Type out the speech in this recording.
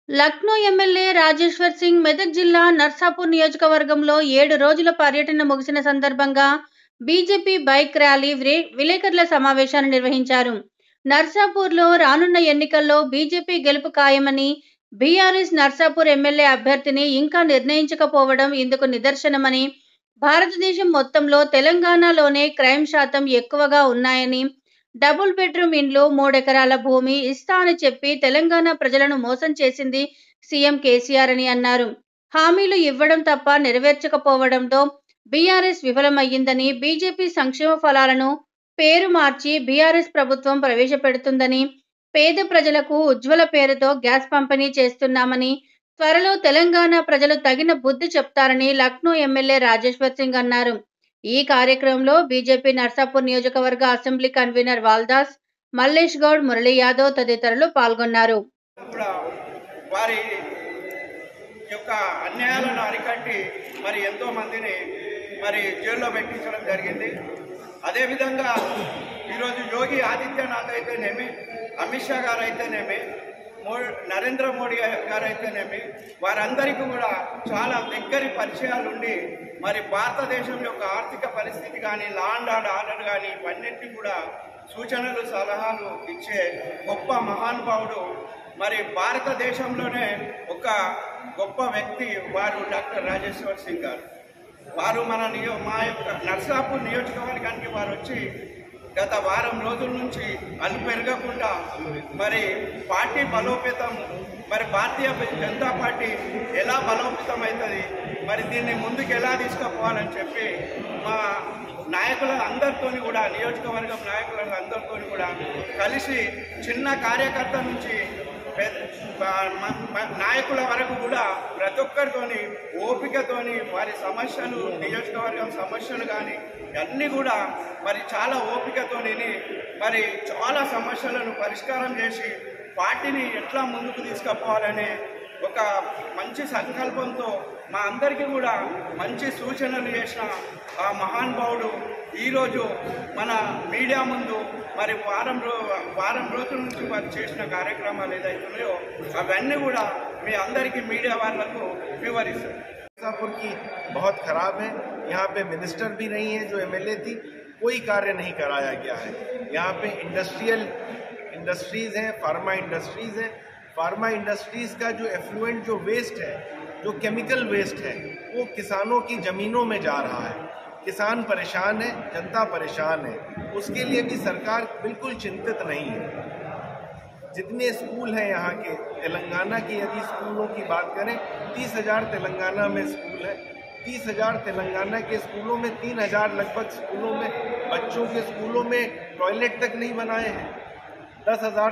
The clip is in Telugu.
లక్నో ఎమ్మెల్యే రాజేశ్వర్ సింగ్ మెదక్ జిల్లా నర్సాపూర్ నియోజకవర్గంలో ఏడు రోజుల పర్యటన ముగిసిన సందర్భంగా బీజేపీ బైక్ ర్యాలీ విలే- విలేకరుల సమావేశాన్ని నిర్వహించారు నర్సాపూర్లో రానున్న ఎన్నికల్లో బీజేపీ గెలుపు ఖాయమని బీఆర్ఎస్ నర్సాపూర్ ఎమ్మెల్యే అభ్యర్థిని ఇంకా నిర్ణయించకపోవడం ఇందుకు నిదర్శనమని భారతదేశం మొత్తంలో తెలంగాణలోనే క్రైమ్ శాతం ఎక్కువగా ఉన్నాయని డబుల్ బెడ్రూమ్ ఇండ్లు మూడెకరాల భూమి ఇస్తా అని చెప్పి తెలంగాణ ప్రజలను మోసం చేసింది సీఎం కేసీఆర్ అని అన్నారు హామీలు ఇవ్వడం తప్ప నెరవేర్చకపోవడంతో బీఆర్ఎస్ విఫలమయ్యిందని బీజేపీ సంక్షేమ ఫలాలను పేరు మార్చి బీఆర్ఎస్ ప్రభుత్వం ప్రవేశపెడుతుందని పేద ప్రజలకు ఉజ్వల పేరుతో గ్యాస్ పంపిణీ చేస్తున్నామని త్వరలో తెలంగాణ ప్రజలు తగిన బుద్ధి చెప్తారని లక్నో ఎమ్మెల్యే రాజేశ్వర్ సింగ్ అన్నారు ఈ కార్యక్రమంలో బీజేపీ నర్సాపూర్ నియోజకవర్గ అసెంబ్లీ కన్వీనర్ వాల్దాస్ మల్లేష్ గౌడ్ మురళీ యాదవ్ తదితరులు పాల్గొన్నారు కూడా వారి యొక్క అన్యాయాలను అరికట్టి మరి ఎంతో మందిని మరి జైల్లో పెట్టించడం జరిగింది అదేవిధంగా ఈరోజు యోగి ఆదిత్యనాథ్ అయితేనేమి అమిత్ షా గారు అయితేనేమి మో నరేంద్ర మోడీ గారు అయితేనేమి వారందరికీ కూడా చాలా దగ్గరి పరిచయాలు ఉండి మరి భారతదేశం యొక్క ఆర్థిక పరిస్థితి కానీ లా అండ్ ఆర్డర్ కానీ ఇవన్నింటినీ కూడా సూచనలు సలహాలు ఇచ్చే గొప్ప మహానుభావుడు మరి భారతదేశంలోనే ఒక గొప్ప వ్యక్తి వారు డాక్టర్ రాజేశ్వర్ సింగ్ గారు వారు మన నియో మా యొక్క నర్సాపూర్ నియోజకవర్గానికి వారు వచ్చి గత వారం రోజుల నుంచి అల్లు పెరగకుండా మరి పార్టీ బలోపేతం మరి భారతీయ జనతా పార్టీ ఎలా బలోపేతం అవుతుంది మరి దీన్ని ముందుకు ఎలా తీసుకుపోవాలని చెప్పి మా నాయకుల అందరితోని కూడా నియోజకవర్గం నాయకుల అందరితో కూడా కలిసి చిన్న కార్యకర్త నుంచి పెద్ద- బ- మ- మ- నాయకుల వరకు కూడా ప్రతి ఒక్కరితోని ఓపికతోని వారి సమస్యలు నియోజకవర్గం సమస్యలు కానీ అన్నీ కూడా మరి చాలా ఓపికతోని మరి చాలా సమస్యలను పరిష్కారం చేసి పార్టీని ఎట్లా ముందుకు తీసుకుపోవాలనే ఒక మంచి సంకల్పంతో మా అందరికీ కూడా మంచి సూచనలు చేసిన ఆ మహానుభావుడు ఈరోజు మన మీడియా ముందు మరి వారం రో వారం రోజుల నుంచి వారు చేసిన కార్యక్రమాలు ఏదైతున్నాయో అవన్నీ కూడా మీ అందరికీ మీడియా వాళ్ళకు వివరిస్తారు मिर्जापुर की बहुत खराब है यहाँ पे मिनिस्टर भी नहीं है जो एमएलए थी कोई कार्य नहीं कराया गया है यहाँ पे इंडस्ट्रियल इंडस्ट्रीज हैं फार्मा इंडस्ट्रीज हैं फार्मा इंडस्ट्रीज का जो एफ्लुएंट जो वेस्ट है जो केमिकल वेस्ट है वो किसानों की ज़मीनों में जा रहा है किसान परेशान है जनता परेशान है उसके लिए भी सरकार बिल्कुल चिंतित नहीं है जितने स्कूल हैं यहाँ के तेलंगाना के यदि स्कूलों की बात करें तीस हजार तेलंगाना में स्कूल है तीस हजार तेलंगाना के स्कूलों में तीन हजार लगभग स्कूलों में बच्चों के स्कूलों में टॉयलेट तक नहीं बनाए हैं दस हजार